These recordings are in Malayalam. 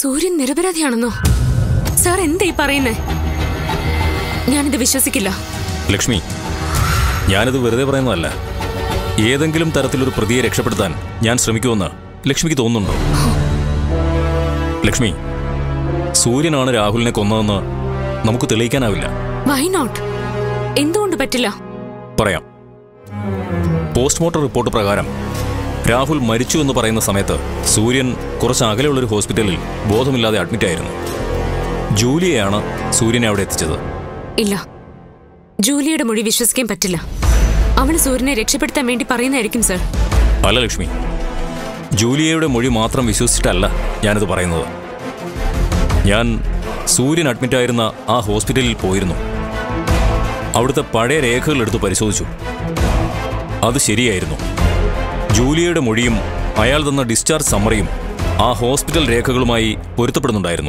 സൂര്യൻ നിരപരാധിയാണെന്നോ സാർ എന്താ ഈ പറയുന്നേ ഞാനിത് വിശ്വസിക്കില്ല ലക്ഷ്മി ഞാനിത് വെറുതെ പറയുന്നതല്ല ഏതെങ്കിലും തരത്തിലൊരു പ്രതിയെ രക്ഷപ്പെടുത്താൻ ഞാൻ ശ്രമിക്കുമെന്ന് ലക്ഷ്മിക്ക് തോന്നുന്നുണ്ടോ ലക്ഷ്മി സൂര്യനാണ് രാഹുലിനെ കൊന്നതെന്ന് നമുക്ക് തെളിയിക്കാനാവില്ല വൈ നോട്ട് എന്തുകൊണ്ട് പറ്റില്ല പറയാം പോസ്റ്റ്മോർട്ടം റിപ്പോർട്ട് പ്രകാരം രാഹുൽ മരിച്ചു എന്ന് പറയുന്ന സമയത്ത് സൂര്യൻ കുറച്ച് അകലെയുള്ളൊരു ഹോസ്പിറ്റലിൽ ബോധമില്ലാതെ അഡ്മിറ്റായിരുന്നു ജൂലിയയാണ് സൂര്യനെ അവിടെ എത്തിച്ചത് ഇല്ല ജൂലിയുടെ മൊഴി വിശ്വസിക്കാൻ പറ്റില്ല അവൾ സൂര്യനെ രക്ഷപ്പെടുത്താൻ വേണ്ടി പറയുന്നതായിരിക്കും സർ അല്ല ലക്ഷ്മി ജൂലിയയുടെ മൊഴി മാത്രം വിശ്വസിച്ചിട്ടല്ല ഞാനിത് പറയുന്നത് ഞാൻ സൂര്യൻ അഡ്മിറ്റായിരുന്ന ആ ഹോസ്പിറ്റലിൽ പോയിരുന്നു അവിടുത്തെ പഴയ രേഖകൾ എടുത്ത് പരിശോധിച്ചു അത് ശരിയായിരുന്നു ജൂലിയയുടെ മൊഴിയും അയാൾ തന്ന ഡിസ്ചാർജ് സമ്മറിയും ആ ഹോസ്പിറ്റൽ രേഖകളുമായി പൊരുത്തപ്പെടുന്നുണ്ടായിരുന്നു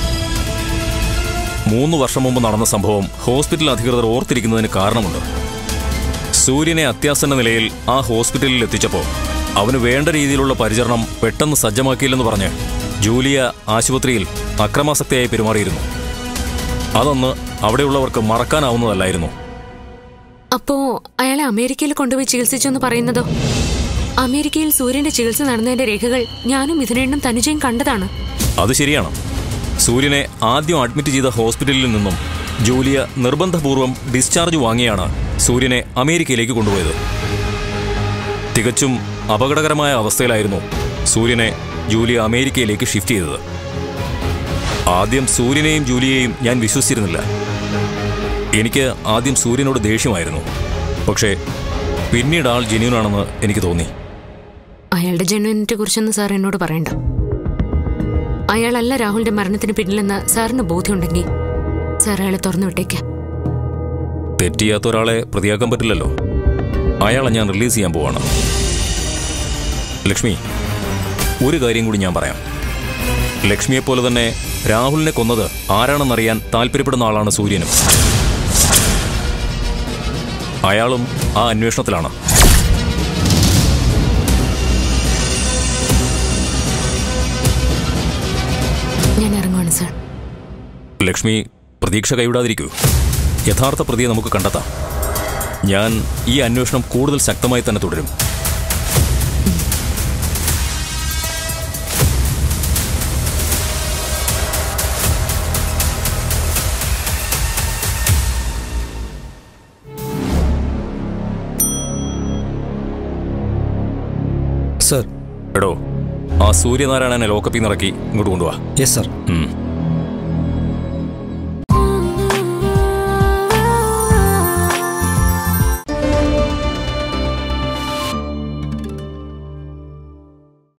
മൂന്ന് വർഷം മുമ്പ് നടന്ന സംഭവം ഹോസ്പിറ്റൽ അധികൃതർ ഓർത്തിരിക്കുന്നതിന് കാരണമുണ്ട് സൂര്യനെ അത്യാസന്ന നിലയിൽ ആ ഹോസ്പിറ്റലിൽ എത്തിച്ചപ്പോൾ അവന് വേണ്ട രീതിയിലുള്ള പരിചരണം പെട്ടെന്ന് സജ്ജമാക്കിയില്ലെന്ന് പറഞ്ഞ് ജൂലിയ ആശുപത്രിയിൽ അക്രമാസക്തിയായി പെരുമാറിയിരുന്നു അതൊന്ന് അവിടെയുള്ളവർക്ക് മറക്കാനാവുന്നതല്ലായിരുന്നു അപ്പോ അയാളെ അമേരിക്കയിൽ കൊണ്ടുപോയി ചികിത്സിച്ചു എന്ന് പറയുന്നതോ അമേരിക്കയിൽ സൂര്യന്റെ ചികിത്സ നടന്നതിന്റെ രേഖകൾ ഞാനും മിഥുനേണ്ണും തനുജയും കണ്ടതാണ് അത് ശരിയാണ് സൂര്യനെ ആദ്യം അഡ്മിറ്റ് ചെയ്ത ഹോസ്പിറ്റലിൽ നിന്നും ജൂലിയ നിർബന്ധപൂർവം ഡിസ്ചാർജ് വാങ്ങിയാണ് സൂര്യനെ അമേരിക്കയിലേക്ക് കൊണ്ടുപോയത് തികച്ചും അപകടകരമായ അവസ്ഥയിലായിരുന്നു സൂര്യനെ ജൂലിയ അമേരിക്കയിലേക്ക് ഷിഫ്റ്റ് ചെയ്തത് ആദ്യം സൂര്യനെയും ജൂലിയെയും ഞാൻ വിശ്വസിച്ചിരുന്നില്ല എനിക്ക് ആദ്യം സൂര്യനോട് ദേഷ്യമായിരുന്നു പക്ഷേ പിന്നീട് ആൾ ജെന്യൂനാണെന്ന് എനിക്ക് തോന്നി അയാളുടെ ജെന്യൂനിറ്റിയെ കുറിച്ചൊന്നും സാർ എന്നോട് പറയണ്ട അയാളല്ല രാഹുലിന്റെ മരണത്തിന് പിന്നിലെന്ന് സാറിന് ബോധ്യമുണ്ടെങ്കിൽ സാർ അയാളെ തുറന്നു വിട്ടേക്ക് തെറ്റിയാത്ത ഒരാളെ പ്രതിയാക്കാൻ പറ്റില്ലല്ലോ അയാളെ ഞാൻ റിലീസ് ചെയ്യാൻ പോവാണ് ലക്ഷ്മി ഒരു കാര്യം കൂടി ഞാൻ പറയാം ലക്ഷ്മിയെപ്പോലെ തന്നെ രാഹുലിനെ കൊന്നത് ആരാണെന്നറിയാൻ താല്പര്യപ്പെടുന്ന ആളാണ് സൂര്യനും അയാളും ആ അന്വേഷണത്തിലാണ് ഞാൻ ഇറങ്ങുവാണ് സാർ ലക്ഷ്മി പ്രതീക്ഷ കൈവിടാതിരിക്കൂ യഥാർത്ഥ പ്രതിയെ നമുക്ക് കണ്ടെത്താം ഞാൻ ഈ അന്വേഷണം കൂടുതൽ ശക്തമായി തന്നെ തുടരും സർ എടോ ആ സൂര്യനാരായണനെ ലോക്കപ്പിൽ നിന്ന് ഇറക്കി ഇങ്ങോട്ട് കൊണ്ടുപോവാ യെസ് സർ ഉം